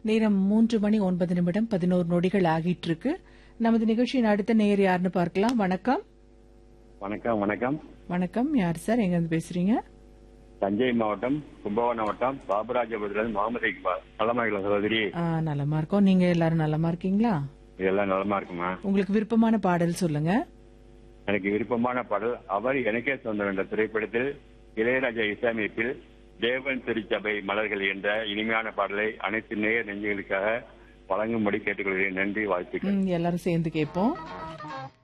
நேரம் மூன்று மணி ஒன்பது நிமிடம் பதினோரு நொடிகள் ஆகிட்டு இருக்கு நமது நிகழ்ச்சியின் அடுத்த நேயர் யாருன்னு பார்க்கலாம் வணக்கம் வணக்கம் வணக்கம் வணக்கம் யார் சார் எங்க இருந்து பேசுறீங்க தஞ்சை மாவட்டம் கும்பகோணம் மாவட்டம் பாபராஜபுரத்தில் முகமது இக்பால் நலமா இருக்கலாம் சகோதரி ஆ, நலமா இருக்கோம் நீங்க எல்லாரும் நலமா இருக்கீங்களா இதெல்லாம் நலமா இருக்குமா உங்களுக்கு விருப்பமான பாடல் சொல்லுங்க எனக்கு விருப்பமான பாடல் அவர் எனக்கே சொந்தம் என்ற திரைப்படத்தில் இளையராஜா இசையமைப்பில் தேவன் திருச்சபை மலர்கள் என்ற இனிமையான பாடலை அனைத்து நேய நெஞ்சுகளுக்காக வழங்கும்படி கேட்டுக்கொள்கிறேன் நன்றி வாழ்த்துக்கள் ம், எல்லாரும் சேர்ந்து கேட்போம்